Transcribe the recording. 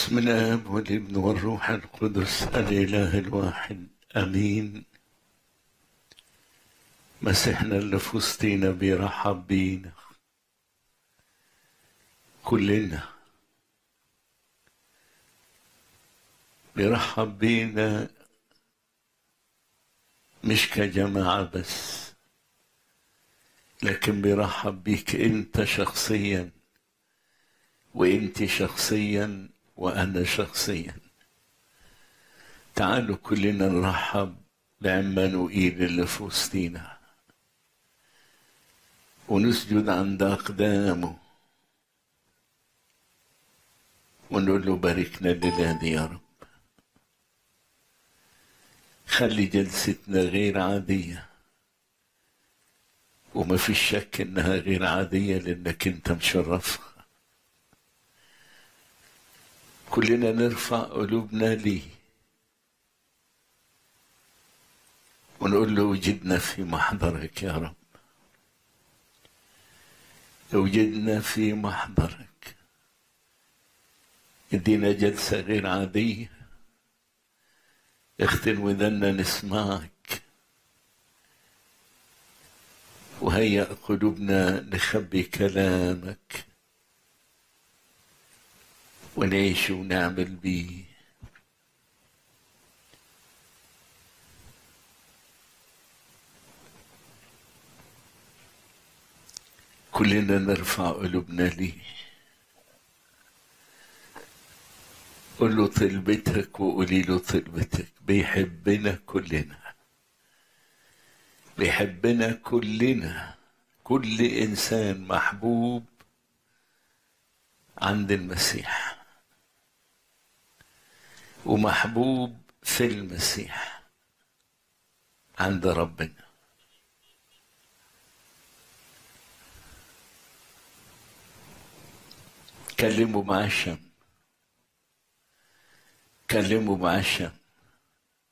بسم الاب والابن والروح القدس الاله الواحد امين مسيحنا اللي في وسطينا بيرحب بينا كلنا بيرحب بينا مش كجماعة بس لكن بيرحب بيك انت شخصيا وانت شخصيا وانا شخصيا تعالوا كلنا نرحب بعمانوئيل اللي في وسطينا ونسجد عند اقدامه ونقول له باركنا الليله دي يا رب خلي جلستنا غير عاديه وما فيش شك انها غير عاديه لانك انت مشرفها كلنا نرفع قلوبنا ليه ونقول له وجدنا في محضرك يا رب وجدنا في محضرك ادينا جلسة غير عادية اختن ودنا نسمعك وهيأ قلوبنا نخبي كلامك ونعيش ونعمل بيه كلنا نرفع قلوبنا ليه قول له طلبتك وقولي له طلبتك بيحبنا كلنا بيحبنا كلنا كل انسان محبوب عند المسيح ومحبوب في المسيح عند ربنا كلموا مع الشم كلموا مع الشم